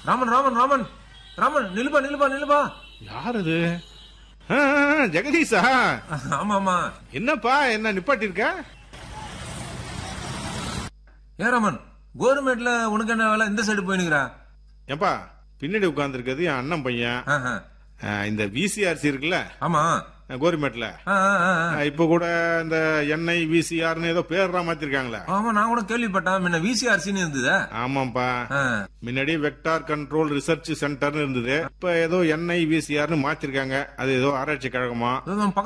ராமன் ராமன் ராமன் ராமன் நிலுபா நிலுபா நிலுபா யார் அது ஆ, ஆ, ஆ, ஜெகதீஷா ஆமா ஆமா என்னப்பா என்ன நிப்பாட்டி இருக்க ஏ ராமன் கவர்மெண்ட்ல உனக்கு என்ன வேலை இந்த சைடு போயினுக்கிறா ஏப்பா பின்னாடி உட்கார்ந்துருக்கிறது என் அண்ணன் பையன் ஆஹா. ஆ, இந்த விசிஆர்சி இருக்குல்ல ஆமா கோரிமேட்ல ஆ, ஆ, ஆ, ஆ. இப்ப கூட இந்த என்ஐ விசிஆர்னு ஏதோ பேர்லாம் மாத்திருக்காங்களே ஆமா நான் கூட கேள்விப்பட்டேன் முன்ன விசிஆர்சின்னு இருந்தது ஆமாப்பா ஆ. முன்னாடி வெக்டார் கண்ட்ரோல் ரிசர்ச் சென்டர்னு இருந்தது இப்ப ஏதோ என்ஐ விசிஆர்னு மாத்திருக்காங்க அது ஏதோ ஆராய்ச்சி கழகமா இதுதான்